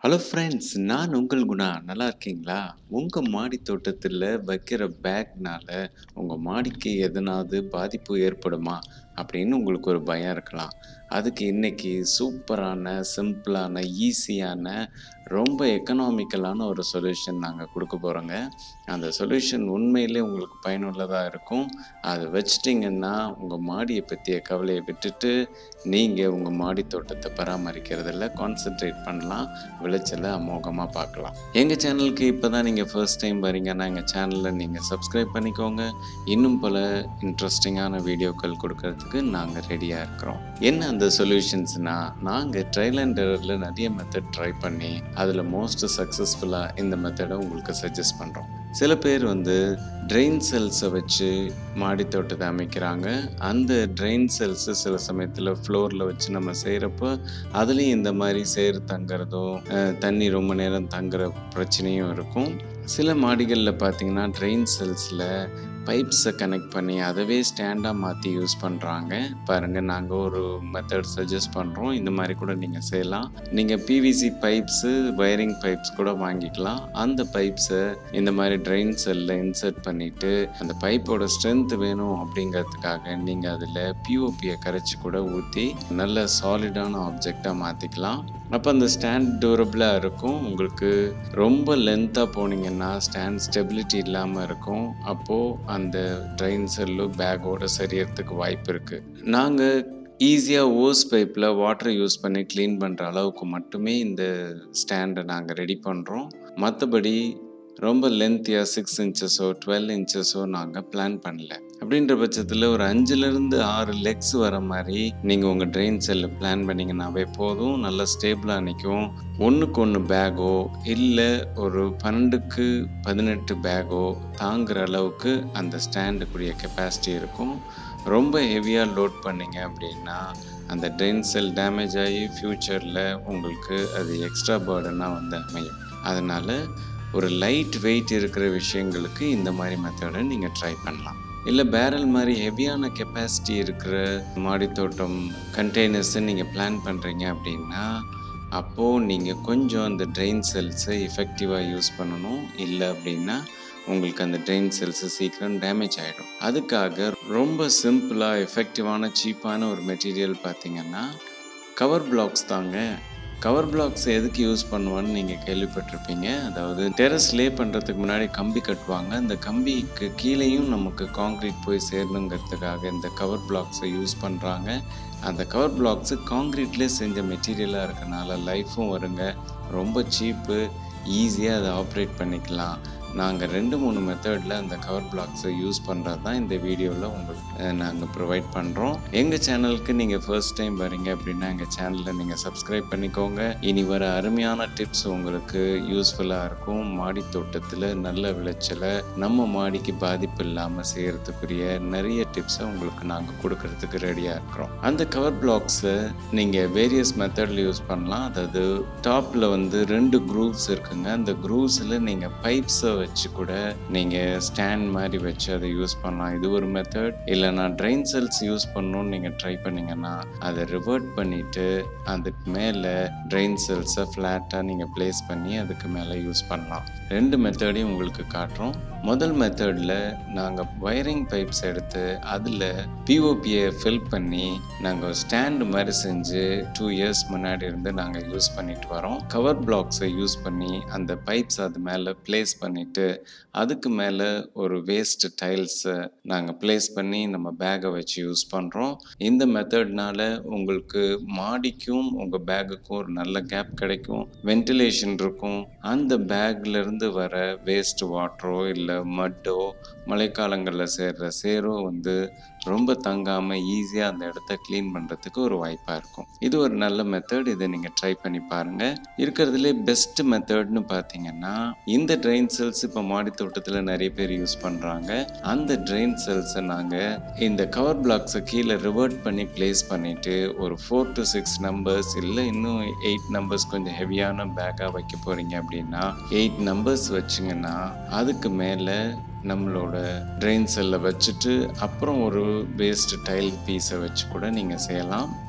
hello friends நான் உங்கள் குணா நல்லா இருக்கீங்களா உங்கள் மாடி தோட்டத்தில் வைக்கிற பேக்னால உங்கள் மாடிக்கு எதனாவது பாதிப்பு ஏற்படுமா அப்படின்னு உங்களுக்கு ஒரு பயம் இருக்கலாம் அதுக்கு இன்னைக்கு சூப்பரான சிம்பிளான ஈஸியான ரொம்ப எக்கனாமிக்கலான ஒரு சொல்யூஷன் நாங்கள் கொடுக்க போகிறோங்க அந்த சொல்யூஷன் உண்மையிலே உங்களுக்கு பயனுள்ளதாக இருக்கும் அதை வச்சிட்டிங்கன்னா உங்கள் மாடியை பற்றிய கவலையை விட்டுட்டு நீங்கள் உங்கள் மாடி தோட்டத்தை பராமரிக்கிறதுல கான்சென்ட்ரேட் பண்ணலாம் விளைச்சலை அமோகமாக பார்க்கலாம் எங்கள் சேனலுக்கு இப்போ தான் நீங்கள் ஃபர்ஸ்ட் டைம் வரீங்கன்னா எங்கள் சேனலில் நீங்கள் சப்ஸ்கிரைப் பண்ணிக்கோங்க இன்னும் பல இன்ட்ரெஸ்டிங்கான வீடியோக்கள் கொடுக்கறதுக்கு நாங்கள் ரெடியாக இருக்கிறோம் என்ன அந்த சொல்யூஷன்ஸ்னால் நாங்கள் ட்ரையல் அண்ட் எரரில் நிறைய மெத்தட் ட்ரை பண்ணி அதில் மோஸ்ட் சக்ஸஸ்ஃபுல்லாக இந்த மெத்தடை உங்களுக்கு சஜஸ்ட் பண்ணுறோம் சில பேர் வந்து ட்ரெயின் செல்ஸை வச்சு மாடி தோட்டத்தை அமைக்கிறாங்க அந்த ட்ரெயின் செல்ஸு சில சமயத்தில் ஃப்ளோரில் வச்சு நம்ம செய்கிறப்போ அதுலேயும் இந்த மாதிரி சேறு தங்குறதும் அஹ், தண்ணி ரொம்ப நேரம் தங்குற பிரச்சனையும் இருக்கும் சில மாடிகளில் பார்த்தீங்கன்னா ட்ரெயின் செல்ஸில் பைப்ஸை கனெக்ட் பண்ணி அதவே ஸ்டாண்டாக மாற்றி யூஸ் பண்ணுறாங்க பாருங்கள் நாங்கள் ஒரு மெத்தட் சஜஸ்ட் பண்ணுறோம் இந்த மாதிரி கூட நீங்கள் செய்யலாம் நீங்கள் பிவிசி பைப்ஸு வயரிங் பைப்ஸ் கூட வாங்கிக்கலாம் அந்த பைப்ஸை இந்த மாதிரி ட்ரெயின் செல்லில் இன்சர்ட் பண்ணிவிட்டு அந்த பைப்போட ஸ்ட்ரென்த் வேணும் அப்படிங்கிறதுக்காக நீங்கள் அதில் பிஓபியை கரைச்சி கூட ஊற்றி நல்ல சாலிடான ஆப்ஜெக்டாக மாற்றிக்கலாம் அப்போ அந்த ஸ்டாண்ட் டூரபிளாக இருக்கும் உங்களுக்கு ரொம்ப லென்த்தாக போனீங்கன்னா ஸ்டாண்ட் ஸ்டெபிலிட்டி இல்லாமல் இருக்கும் அப்போது அந்த ட்ரெயின் செல்லு பேக்கோட சரியறதுக்கு வாய்ப்பு இருக்குது நாங்கள் ஈஸியாக ஓஸ் பைப்பில் வாட்டரை யூஸ் பண்ணி க்ளீன் பண்ணுற அளவுக்கு மட்டுமே இந்த ஸ்டாண்டை நாங்கள் ரெடி பண்ணுறோம் மற்றபடி ரொம்ப லென்த்தியாக சிக்ஸ் இன்ச்சஸோ டுவெல் இன்ச்சஸோ நாங்கள் பிளான் பண்ணல அப்படின்ற பட்சத்தில் ஒரு அஞ்சுலேருந்து ஆறு லெக்ஸ் வர மாதிரி நீங்கள் உங்கள் ட்ரெயின் செல்லை பிளான் பண்ணிங்கன்னாவே போதும் நல்லா ஸ்டேபிளாக நிற்கும் ஒன்றுக்கு ஒன்று பேக்கோ இல்லை ஒரு பன்னெண்டுக்கு பதினெட்டு பேக்கோ தாங்குற அளவுக்கு அந்த ஸ்டாண்டுக்குரிய கெப்பாசிட்டி இருக்கும் ரொம்ப ஹெவியாக லோட் பண்ணீங்க அப்படின்னா அந்த ட்ரெயின் செல் டேமேஜ் ஆகி ஃப்யூச்சரில் உங்களுக்கு அது எக்ஸ்ட்ரா பேர்டனாக வந்து அமையும் அதனால் ஒரு லைட் வெயிட் இருக்கிற விஷயங்களுக்கு இந்த மாதிரி மெத்தடை நீங்கள் ட்ரை பண்ணலாம் இல்லை பேரல் மாதிரி ஹெவியான கெப்பாசிட்டி இருக்கிற மாடித்தோட்டம் கண்டெய்னர்ஸை நீங்கள் பிளான் பண்ணுறீங்க அப்படின்னா அப்போது நீங்கள் கொஞ்சம் அந்த ட்ரெயின் செல்ஸை எஃபெக்டிவாக யூஸ் பண்ணணும் இல்லை அப்படின்னா உங்களுக்கு அந்த ட்ரெயின் செல்ஸு சீக்கிரம் டேமேஜ் ஆகிடும் அதுக்காக ரொம்ப சிம்பிளாக எஃபெக்டிவான சீப்பான ஒரு மெட்டீரியல் பார்த்தீங்கன்னா கவர் பிளாக்ஸ் தாங்க கவர் பிளாக்ஸ் எதுக்கு யூஸ் பண்ணுவான்னு நீங்கள் கேள்விப்பட்டிருப்பீங்க அதாவது டெரஸ் லே பண்ணுறதுக்கு முன்னாடி கம்பி கட்டுவாங்க அந்த கம்பிக்கு கீழேயும் நமக்கு காங்க்ரீட் போய் சேரணுங்கிறதுக்காக இந்த கவர் பிளாக்ஸை யூஸ் பண்ணுறாங்க அந்த கவர் பிளாக்ஸு காங்க்ரீட்லேயே செஞ்ச மெட்டீரியலாக இருக்கனால லைஃப்பும் வருங்க ரொம்ப சீப்பு ஈஸியாக அதை ஆப்ரேட் பண்ணிக்கலாம் நாங்கள் ரெண்டு மூணு மெத்தடில் அந்த கவர் பிளாக்ஸை யூஸ் பண்ணுறது தான் இந்த வீடியோவில் உங்களுக்கு நாங்கள் ப்ரொவைட் பண்ணுறோம் எங்கள் சேனலுக்கு நீங்கள் ஃபர்ஸ்ட் டைம் வரீங்க அப்படின்னா எங்கள் சேனலில் நீங்கள் சப்ஸ்கிரைப் பண்ணிக்கோங்க இனி வர அருமையான டிப்ஸ் உங்களுக்கு யூஸ்ஃபுல்லாக இருக்கும் மாடி தோட்டத்தில் நல்ல விளைச்சலை நம்ம மாடிக்கு பாதிப்பு இல்லாமல் செய்கிறதுக்குரிய நிறைய டிப்ஸை உங்களுக்கு நாங்கள் கொடுக்கறதுக்கு ரெடியாக இருக்கிறோம் அந்த கவர் பிளாக்ஸை நீங்கள் வேரியஸ் மெத்தடில் யூஸ் பண்ணலாம் அதாவது டாப்பில் வந்து ரெண்டு க்ரூவ்ஸ் இருக்குங்க அந்த க்ரூவ்ஸில் நீங்கள் பைப்ஸை வச்சு கூட நீங்கள் ஸ்டாண்ட் மாதிரி வச்சு அதை யூஸ் பண்ணலாம் இது ஒரு மெத்தட் இல்லைனா ட்ரெயின் செல்ஸ் யூஸ் பண்ணணும்னு நீங்கள் ட்ரை பண்ணீங்கன்னா அதை ரிவர்ட் பண்ணிவிட்டு அதுக்கு மேலே ட்ரெயின் செல்ஸை ஃப்ளாட்டாக நீங்கள் ப்ளேஸ் பண்ணி அதுக்கு மேலே யூஸ் பண்ணலாம் ரெண்டு மெத்தடையும் உங்களுக்கு காட்டுறோம் முதல் மெத்தடில் நாங்கள் வயரிங் பைப்ஸ் எடுத்து அதில் பிஓபியை ஃபில் பண்ணி நாங்கள் ஸ்டாண்டு மாதிரி செஞ்சு டூ இயர்ஸ் முன்னாடி இருந்து நாங்கள் யூஸ் பண்ணிட்டு வரோம் கவர் பிளாக்ஸை யூஸ் பண்ணி அந்த பைப்ஸ் அது மேலே ப்ளேஸ் பண்ணிவிட்டு அதுக்கு மேலே ஒரு வேஸ்ட் டைல்ஸை நாங்கள் ப்ளேஸ் பண்ணி நம்ம பேக்கை வச்சு யூஸ் பண்ணுறோம் இந்த மெத்தட்னால உங்களுக்கு மாடிக்கும் உங்கள் பேக்குக்கும் ஒரு நல்ல கேப் கிடைக்கும் வென்டிலேஷன் இருக்கும் அந்த பேக்லேருந்து வர வேஸ்ட் வாட்டரோ இல்லை மட்டோ மழைக்காலங்களில் சேர்ற சேரோ வந்து ரொம்ப தங்காமல் ஈஸியாக அந்த இடத்த க்ளீன் பண்ணுறதுக்கு ஒரு வாய்ப்பாக இருக்கும் இது ஒரு நல்ல மெத்தட் இதை நீங்கள் ட்ரை பண்ணி பாருங்கள் இருக்கிறதுலே பெஸ்ட் மெத்தட்னு பார்த்தீங்கன்னா இந்த ட்ரெயின் செல்ஸ் இப்போ மாடி தோட்டத்தில் நிறைய பேர் யூஸ் பண்ணுறாங்க அந்த ட்ரெயின் செல்ஸை நாங்கள் இந்த கவர் பிளாக்ஸை கீழே ரிவர்ட் பண்ணி ப்ளேஸ் பண்ணிவிட்டு ஒரு ஃபோர் டு சிக்ஸ் நம்பர்ஸ் இல்லை இன்னும் எயிட் நம்பர்ஸ் கொஞ்சம் ஹெவியான பேக்காக வைக்க போகிறீங்க அப்படின்னா எயிட் நம்பர்ஸ் வச்சிங்கன்னா அதுக்கு மேலே நம்மளோட ட்ரெயின் செல்லை வச்சுட்டு அப்புறம் ஒரு வேஸ்ட் டைல் பீஸை வச்சு கூட நீங்கள் செய்யலாம்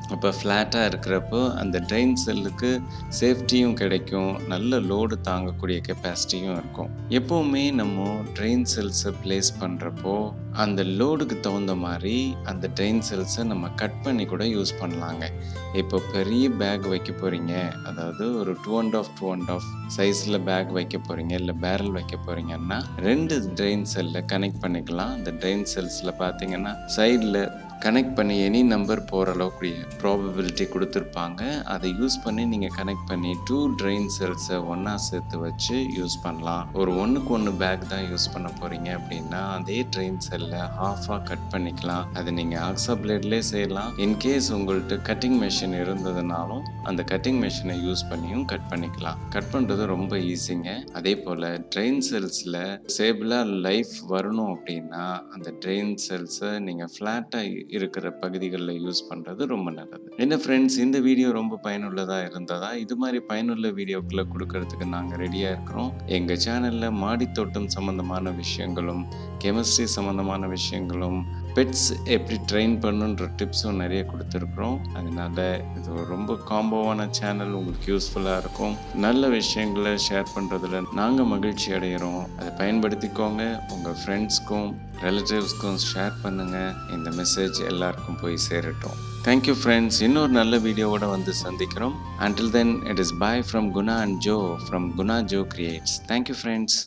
அப்போ ஃப்ளாட்டாக இருக்கிறப்போ அந்த ட்ரெயின் செல்லுக்கு சேஃப்டியும் கிடைக்கும் நல்ல லோடு தாங்கக்கூடிய கெப்பாசிட்டியும் இருக்கும் எப்போவுமே நம்ம ட்ரெயின் செல்ஸை ப்ளேஸ் பண்ணுறப்போ அந்த லோடுக்கு தகுந்த மாதிரி அந்த ட்ரெயின் செல்ஸை நம்ம கட் பண்ணி கூட யூஸ் பண்ணலாங்க இப்போ பெரிய பேக் வைக்க போகிறீங்க அதாவது ஒரு two and half two and half சைஸில் பேக் வைக்க போகிறீங்க இல்லை பேரல் வைக்க போகிறீங்கன்னா ரெண்டு ட்ரெயின் செல்லை கனெக்ட் பண்ணிக்கலாம் அந்த ட்ரெயின் செல்ஸில் பார்த்தீங்கன்னா சைடில் கனெக்ட் பண்ணி எனி நம்பர் போகிற அளவுக்கு ப்ராபபிலிட்டி கொடுத்துருப்பாங்க அதை யூஸ் பண்ணி நீங்கள் கனெக்ட் பண்ணி டூ ட்ரெயின் செல்ஸை ஒன்றா சேர்த்து வச்சு யூஸ் பண்ணலாம் ஒரு ஒன்றுக்கு ஒன்று பேக் தான் யூஸ் பண்ண போகிறீங்க அப்படின்னா அதே ட்ரெயின் செல்லை ஹாஃபாக கட் பண்ணிக்கலாம் அதை நீங்கள் ஆக்ஸா பிளேட்லேயே செய்யலாம் இன்கேஸ் உங்கள்கிட்ட கட்டிங் மெஷின் இருந்ததுனாலும் அந்த கட்டிங் மெஷினை யூஸ் பண்ணியும் கட் பண்ணிக்கலாம் கட் பண்ணுறது ரொம்ப ஈஸிங்க அதே போல் ட்ரெயின் செல்ஸில் சேபிளாக லைஃப் வரணும் அப்படின்னா அந்த ட்ரெயின் செல்ஸை நீங்கள் ஃப்ளாட்டாக இருக்கிற பகுதிகளில் யூஸ் பண்ணுறது ரொம்ப நல்லது என்ன ஃப்ரெண்ட்ஸ் இந்த வீடியோ ரொம்ப பயனுள்ளதாக இருந்ததா இது மாதிரி பயனுள்ள வீடியோக்களை கொடுக்கறதுக்கு நாங்கள் ரெடியாக இருக்கிறோம் எங்கள் சேனலில் மாடித்தோட்டம் சம்மந்தமான விஷயங்களும் கெமிஸ்ட்ரி சம்மந்தமான விஷயங்களும் பெட்ஸ் எப்படி ட்ரெயின் பண்ணுன்ற டிப்ஸும் நிறைய கொடுத்துருக்குறோம் அதனால இது ஒரு ரொம்ப காம்போவான சேனல் உங்களுக்கு யூஸ்ஃபுல்லாக இருக்கும் நல்ல விஷயங்களை ஷேர் பண்ணுறதுல நாங்கள் மகிழ்ச்சி அடைகிறோம் அதை பயன்படுத்திக்கோங்க உங்கள் ஃப்ரெண்ட்ஸ்க்கும் ரிலேட்டிவ்ஸ்க்கும் ஷேர் பண்ணுங்கள் இந்த மெசேஜ் எல்லாருக்கும் போய் சேரட்டும் தேங்க்யூ ஃப்ரெண்ட்ஸ் இன்னொரு நல்ல வீடியோவோட வந்து சந்திக்கிறோம் until then it is bye from Guna and Jo from Guna Jo creates thank you friends